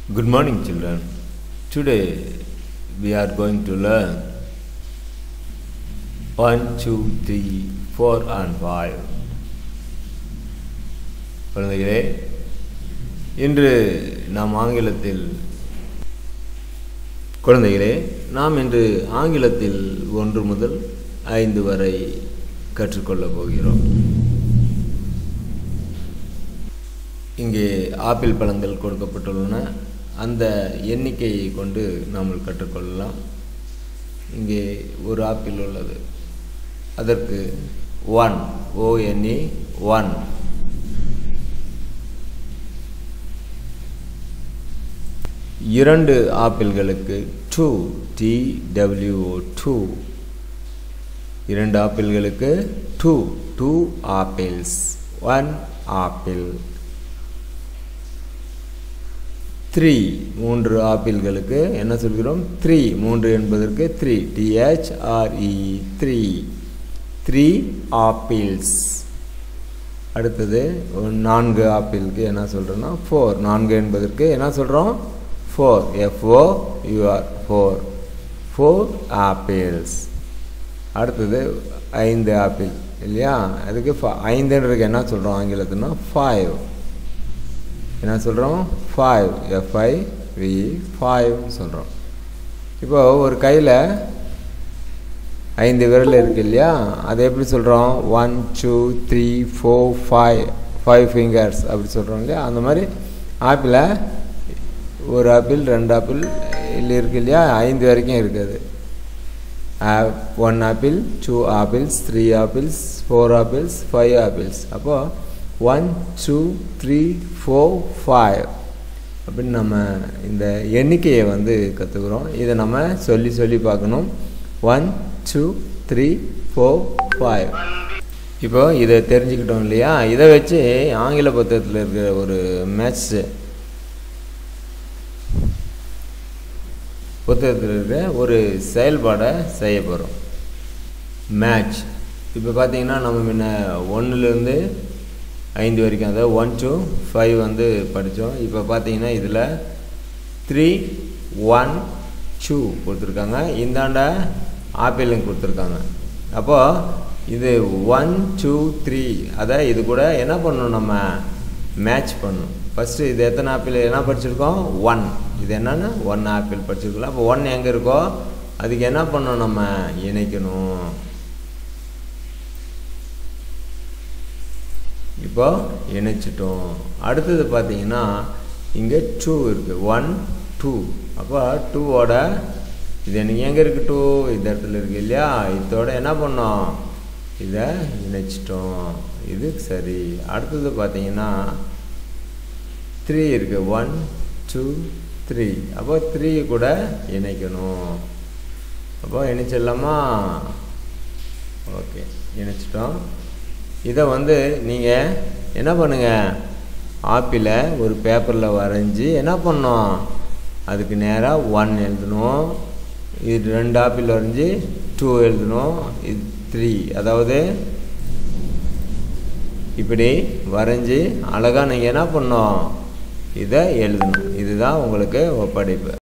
Good morning, children. Today we are going to learn 1, 2, 3, 4 and 5. குழந்தைகளே இன்று நாம் ஆங்கிலத்தில் குழந்தைகளே நாம் இன்று ஆங்கிலத்தில் ஒன்று முதல் ஐந்து வரை கற்றுக்கொள்ளப் போகிறோம் இங்கே ஆப்பிள் பழங்கள் கொடுக்கப்பட்டுள்ளன அந்த எண்ணிக்கையை கொண்டு நாம் கற்றுக்கொள்ளலாம் இங்கே ஒரு ஆப்பிள் உள்ளது அதற்கு ஒன் ஓஎன்இ ஒன் இரண்டு ஆப்பிள்களுக்கு டூ டி டபிள்யூஓ டூ இரண்டு ஆப்பிள்களுக்கு two two apples one apple three மூன்று ஆப்பிள்களுக்கு என்ன சொல்கிறோம் த்ரீ மூன்று என்பதற்கு three T H R E three three apples அடுத்தது நான்கு ஆப்பிளுக்கு என்ன சொல்கிறோன்னா ஃபோர் நான்கு என்பதற்கு என்ன சொல்கிறோம் four F O U R four four apples அடுத்தது ஐந்து ஆப்பிள் இல்லையா அதுக்கு ஐந்துன்றதுக்கு என்ன சொல்கிறோம் ஆங்கிலத்துனா ஃபைவ் என்ன சொல்கிறோம் ஃபைவ் எஃப்ஐ வி ஃபைவ் சொல்கிறோம் இப்போ ஒரு கையில் ஐந்து விரல் இருக்கு இல்லையா அதை எப்படி சொல்கிறோம் one two three four five five fingers அப்படி சொல்கிறோம் இல்லையா அந்த மாதிரி ஆப்பிளை ஒரு ஆப்பிள் ரெண்டு ஆப்பிள் இல்லை இருக்கு இல்லையா ஐந்து வரைக்கும் இருக்குது one apple two apples three apples four apples five apples அப்போது one two three four five அப்படின்னு நம்ம இந்த எண்ணிக்கையை வந்து கற்றுக்குறோம் இதை நம்ம சொல்லி சொல்லி பார்க்கணும் one two three four five இப்போ இதை தெரிஞ்சுக்கிட்டோம் இல்லையா இதை வச்சு ஆங்கில புத்தகத்தில் இருக்கிற ஒரு மேட்ச்சு புத்தகத்தில் இருக்கிற ஒரு செயல்பாடை செய்ய போகிறோம் மேட்ச் இப்போ பார்த்தீங்கன்னா நம்ம முன்ன ஒன்றுலேருந்து ஐந்து வரைக்கும் அதாவது ஒன் டூ ஃபைவ் வந்து படித்தோம் இப்போ பார்த்தீங்கன்னா இதில் த்ரீ ஒன் டூ கொடுத்துருக்காங்க இந்தாண்ட ஆப்பிளும் கொடுத்துருக்காங்க அப்போது இது ஒன் டூ த்ரீ அதை இது கூட என்ன பண்ணணும் நம்ம மேட்ச் பண்ணணும் ஃபஸ்ட்டு இது எத்தனை ஆப்பிள் என்ன படிச்சிருக்கோம் ஒன் இது என்னென்னா ஒன் ஆப்பிள் படிச்சிருக்கலாம் அப்போ ஒன் எங்கே இருக்கோ அதுக்கு என்ன பண்ணணும் நம்ம இணைக்கணும் இப்போ இணைச்சிட்டோம் அடுத்தது பார்த்தீங்கன்னா இங்கே டூ இருக்குது ஒன் டூ அப்போ டூவோட இது எனக்கு எங்கே இருக்குது டூ இந்த இடத்துல இருக்குது இல்லையா இதோட என்ன பண்ணோம் இதை இணைச்சிட்டோம் இது சரி அடுத்தது பார்த்தீங்கன்னா த்ரீ இருக்குது ஒன் டூ த்ரீ அப்போ த்ரீ கூட இணைக்கணும் அப்போ இணைச்சிடலாமா ஓகே இணைச்சிட்டோம் இதை வந்து நீங்கள் என்ன பண்ணுங்கள் ஆப்பிளை ஒரு பேப்பரில் வரைஞ்சி என்ன பண்ணோம் அதுக்கு நேராக ஒன் எழுதணும் இது ரெண்டு ஆப்பிள் வரைஞ்சி டூ எழுதணும் இது த்ரீ அதாவது இப்படி வரைஞ்சி அழகாக நீங்கள் என்ன பண்ணோம் இதை எழுதணும் இதுதான் உங்களுக்கு ஒப்படைப்பு